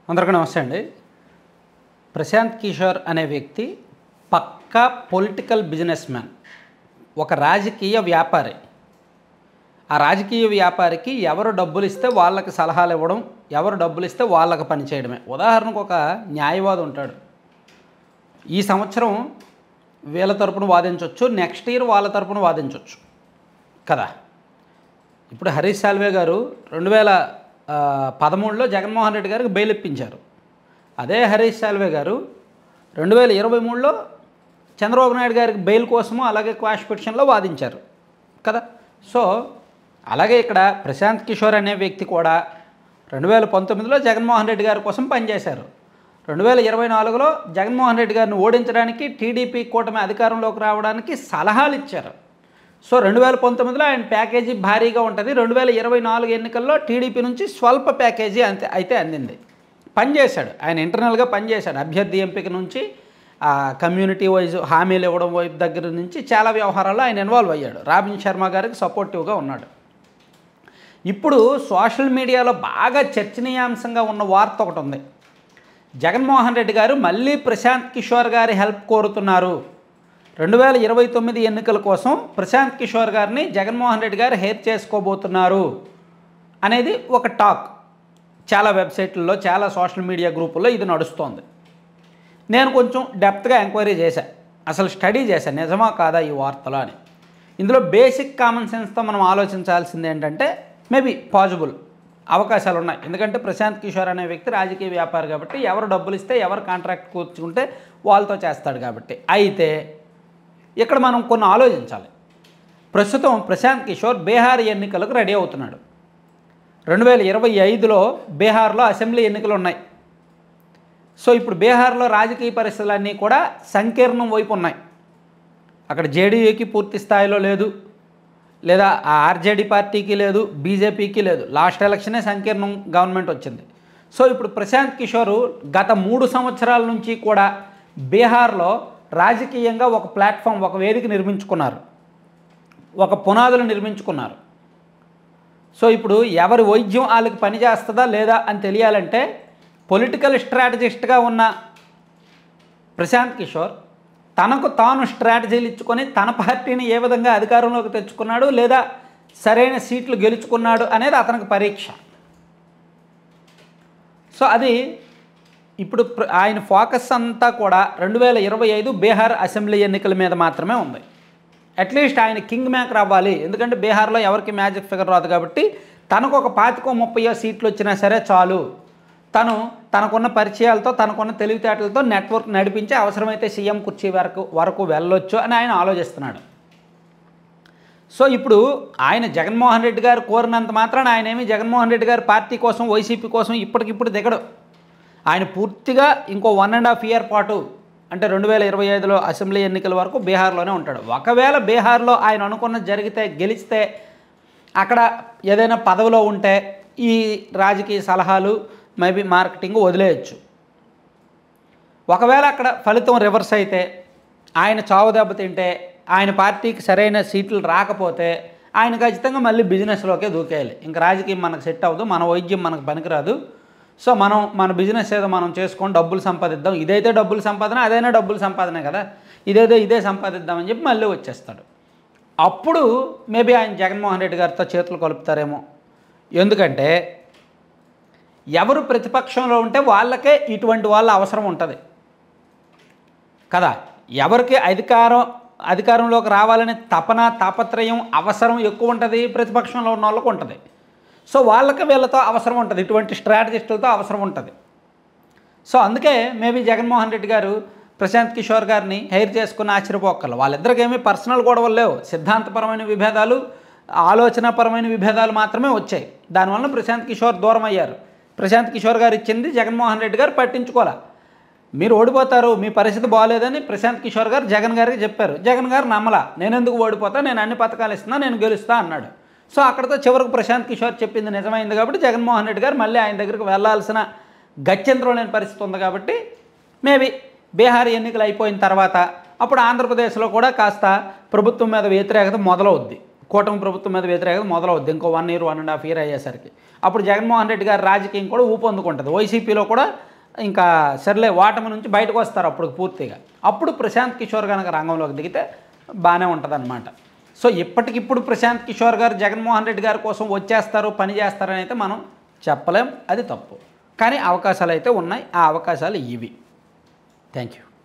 అందరికీ నమస్తే అండి ప్రశాంత్ కిషోర్ అనే వ్యక్తి పక్కా పొలిటికల్ బిజినెస్ మ్యాన్ ఒక రాజకీయ వ్యాపారి ఆ రాజకీయ వ్యాపారికి ఎవరు డబ్బులు ఇస్తే వాళ్ళకి సలహాలు ఇవ్వడం ఎవరు డబ్బులు ఇస్తే వాళ్ళకి పని చేయడమే ఉదాహరణకు ఒక న్యాయవాది ఉంటాడు ఈ సంవత్సరం వీళ్ళ తరపున వాదించవచ్చు నెక్స్ట్ ఇయర్ వాళ్ళ తరపున వాదించవచ్చు కదా ఇప్పుడు హరీష్ సాల్వే గారు రెండు వేల ఆ, పదమూడులో జగన్మోహన్ రెడ్డి గారికి బెయిల్ ఇప్పించారు అదే హరీష్ సాల్వే గారు రెండు వేల ఇరవై మూడులో చంద్రబాబు నాయుడు గారికి బెయిల్ కోసము అలాగే క్వాష్ పిటిషన్లో వాదించారు కదా సో అలాగే ఇక్కడ ప్రశాంత్ కిషోర్ అనే వ్యక్తి కూడా రెండు వేల పంతొమ్మిదిలో జగన్మోహన్ రెడ్డి గారి కోసం పనిచేశారు రెండు వేల ఇరవై నాలుగులో జగన్మోహన్ రెడ్డి గారిని ఓడించడానికి టీడీపీ కూటమి అధికారంలోకి రావడానికి సలహాలు ఇచ్చారు సో రెండు వేల పంతొమ్మిదిలో ఆయన ప్యాకేజీ భారీగా ఉంటుంది రెండు వేల ఇరవై నాలుగు ఎన్నికల్లో టీడీపీ నుంచి స్వల్ప ప్యాకేజీ అంతే అయితే అందింది పనిచేశాడు ఆయన ఇంటర్నల్గా పనిచేశాడు అభ్యర్థి ఎంపిక నుంచి ఆ కమ్యూనిటీ వైజ్ హామీలు ఇవ్వడం వైపు దగ్గర నుంచి చాలా వ్యవహారాల్లో ఆయన ఇన్వాల్వ్ అయ్యాడు రాబిన్ శర్మ గారికి సపోర్టివ్గా ఉన్నాడు ఇప్పుడు సోషల్ మీడియాలో బాగా చర్చనీయాంశంగా ఉన్న వార్త ఒకటి ఉంది జగన్మోహన్ రెడ్డి గారు మళ్ళీ ప్రశాంత్ కిషోర్ గారి హెల్ప్ కోరుతున్నారు రెండు వేల ఇరవై తొమ్మిది ఎన్నికల కోసం ప్రశాంత్ కిషోర్ గారిని జగన్మోహన్ రెడ్డి గారు హెయిర్ చేసుకోబోతున్నారు అనేది ఒక టాక్ చాలా వెబ్సైట్లలో చాలా సోషల్ మీడియా గ్రూపుల్లో ఇది నడుస్తోంది నేను కొంచెం డెప్త్గా ఎంక్వైరీ చేశా అసలు స్టడీ చేశాను నిజమా కాదా ఈ వార్తలో అని ఇందులో బేసిక్ కామన్ సెన్స్తో మనం ఆలోచించాల్సింది ఏంటంటే మేబీ పాజిబుల్ అవకాశాలు ఉన్నాయి ఎందుకంటే ప్రశాంత్ కిషోర్ అనే వ్యక్తి రాజకీయ వ్యాపారి కాబట్టి ఎవరు డబ్బులు ఇస్తే ఎవరు కాంట్రాక్ట్ కూర్చుకుంటే వాళ్ళతో చేస్తాడు కాబట్టి అయితే ఇక్కడ మనం కొన్ని ఆలోచించాలి ప్రస్తుతం ప్రశాంత్ కిషోర్ బీహార్ ఎన్నికలకు రెడీ అవుతున్నాడు రెండు వేల ఇరవై ఐదులో బీహార్లో అసెంబ్లీ ఎన్నికలు ఉన్నాయి సో ఇప్పుడు బీహార్లో రాజకీయ పరిస్థితులన్నీ కూడా సంకీర్ణం వైపు ఉన్నాయి అక్కడ జేడీయూకి పూర్తి స్థాయిలో లేదు లేదా ఆ ఆర్జేడీ పార్టీకి లేదు బీజేపీకి లేదు లాస్ట్ ఎలక్షనే సంకీర్ణం గవర్నమెంట్ వచ్చింది సో ఇప్పుడు ప్రశాంత్ కిషోర్ గత మూడు సంవత్సరాల నుంచి కూడా బీహార్లో రాజకీయంగా ఒక ప్లాట్ఫామ్ ఒక వేదిక నిర్మించుకున్నారు ఒక పునాదులు నిర్మించుకున్నారు సో ఇప్పుడు ఎవరి వైద్యం వాళ్ళకి పనిచేస్తుందా లేదా అని తెలియాలంటే పొలిటికల్ స్ట్రాటజిస్ట్గా ఉన్న ప్రశాంత్ కిషోర్ తనకు తాను స్ట్రాటజీలు ఇచ్చుకొని తన పార్టీని ఏ విధంగా అధికారంలోకి తెచ్చుకున్నాడు లేదా సరైన సీట్లు గెలుచుకున్నాడు అనేది అతనికి పరీక్ష సో అది ఇప్పుడు ప్ర- ఆయన ఫోకస్ అంతా కూడా రెండు వేల ఇరవై ఐదు బీహార్ అసెంబ్లీ ఎన్నికల మీద మాత్రమే ఉంది అట్లీస్ట్ ఆయన కింగ్ మేకర్ అవ్వాలి ఎందుకంటే బీహార్లో ఎవరికి మ్యాజిక్ ఫిగర్ రాదు కాబట్టి తనకు ఒక పాతికో ముప్పయో సీట్లు వచ్చినా సరే చాలు తను తనకున్న పరిచయాలతో తనకున్న తెలివితేటలతో నెట్వర్క్ నడిపించి అవసరమైతే సీఎం కుర్చీ వరకు వరకు వెళ్ళొచ్చు అని ఆయన ఆలోచిస్తున్నాడు సో ఇప్పుడు ఆయన జగన్మోహన్ రెడ్డి గారు కోరినంత మాత్రాన ఆయన ఏమి జగన్మోహన్ రెడ్డి గారి పార్టీ కోసం వైసీపీ కోసం ఇప్పటికిప్పుడు దిగడు ఆయన పూర్తిగా ఇంకో వన్ అండ్ హాఫ్ ఇయర్ పాటు అంటే రెండు వేల ఇరవై ఐదులో అసెంబ్లీ ఎన్నికల వరకు బీహార్లోనే ఉంటాడు ఒకవేళ బీహార్లో ఆయన అనుకున్నది జరిగితే గెలిస్తే అక్కడ ఏదైనా పదవిలో ఉంటే ఈ రాజకీయ సలహాలు మేబీ మార్కెటింగ్ వదిలేయచ్చు ఒకవేళ అక్కడ ఫలితం రివర్స్ అయితే ఆయన చావు దెబ్బతింటే ఆయన పార్టీకి సరైన సీట్లు రాకపోతే ఆయన ఖచ్చితంగా మళ్ళీ బిజినెస్లోకే దూకేయాలి ఇంకా రాజకీయం మనకు సెట్ అవ్వదు మన వైద్యం మనకు పనికిరాదు సో మనం మన బిజినెస్ ఏదో మనం చేసుకొని డబ్బులు సంపాదిద్దాం ఇదైతే డబ్బులు సంపాదన అదైనా డబ్బులు సంపాదనే కదా ఇదేదో ఇదే సంపాదిద్దామని చెప్పి మళ్ళీ వచ్చేస్తాడు అప్పుడు మేబీ ఆయన జగన్మోహన్ రెడ్డి గారితో చేతులు కలుపుతారేమో ఎందుకంటే ఎవరు ప్రతిపక్షంలో ఉంటే వాళ్ళకే ఇటువంటి వాళ్ళ అవసరం ఉంటుంది కదా ఎవరికి అధికారం అధికారంలోకి రావాలనే తపన తాపత్రయం అవసరం ఎక్కువ ఉంటుంది ప్రతిపక్షంలో ఉన్న వాళ్ళకు ఉంటుంది సో వాళ్ళకి వీళ్ళతో అవసరం ఉంటుంది ఇటువంటి స్ట్రాటజిస్టులతో అవసరం ఉంటుంది సో అందుకే మేబీ జగన్మోహన్ రెడ్డి గారు ప్రశాంత్ కిషోర్ గారిని హెయిర్ చేసుకుని ఆశ్చర్యపోక్కర్లు వాళ్ళిద్దరికి ఏమీ పర్సనల్ గొడవలు లేవు సిద్ధాంతపరమైన విభేదాలు ఆలోచనాపరమైన విభేదాలు మాత్రమే వచ్చాయి దానివల్ల ప్రశాంత్ కిషోర్ దూరం అయ్యారు ప్రశాంత్ కిషోర్ గారు ఇచ్చింది జగన్మోహన్ రెడ్డి గారు పట్టించుకోలే మీరు ఓడిపోతారు మీ పరిస్థితి బాగోలేదని ప్రశాంత్ కిషోర్ గారు జగన్ గారికి చెప్పారు జగన్ గారు నమ్మలా నేను ఎందుకు ఓడిపోతా నేను అన్ని పథకాలు ఇస్తున్నా నేను గెలుస్తా అన్నాడు సో అక్కడితో చివరికి ప్రశాంత్ కిషోర్ చెప్పింది నిజమైంది కాబట్టి జగన్మోహన్ రెడ్డి గారు మళ్ళీ ఆయన దగ్గరికి వెళ్ళాల్సిన గత్యంతరం లేని పరిస్థితి ఉంది కాబట్టి మేబీ బీహార్ ఎన్నికలు అయిపోయిన తర్వాత అప్పుడు ఆంధ్రప్రదేశ్లో కూడా కాస్త ప్రభుత్వం మీద వ్యతిరేకత మొదలవుద్ది కూటమి ప్రభుత్వం మీద వ్యతిరేకత మొదలవుద్ది ఇంకో one year one and half year అయ్యేసరికి అప్పుడు జగన్మోహన్ రెడ్డి గారి రాజకీయం కూడా ఊపందుకుంటుంది వైసీపీలో కూడా ఇంకా సర్లే ఓటమి నుంచి బయటకు వస్తారు అప్పుడు పూర్తిగా అప్పుడు ప్రశాంత్ కిషోర్ కనుక రంగంలోకి దిగితే బాగానే ఉంటుంది సో ఇప్పటికిప్పుడు ప్రశాంత్ కిషోర్ గారు జగన్మోహన్ రెడ్డి గారి కోసం వచ్చేస్తారు పని చేస్తారని అయితే మనం చెప్పలేం అది తప్పు కానీ అవకాశాలు అయితే ఉన్నాయి ఆ అవకాశాలు ఇవి థ్యాంక్ యూ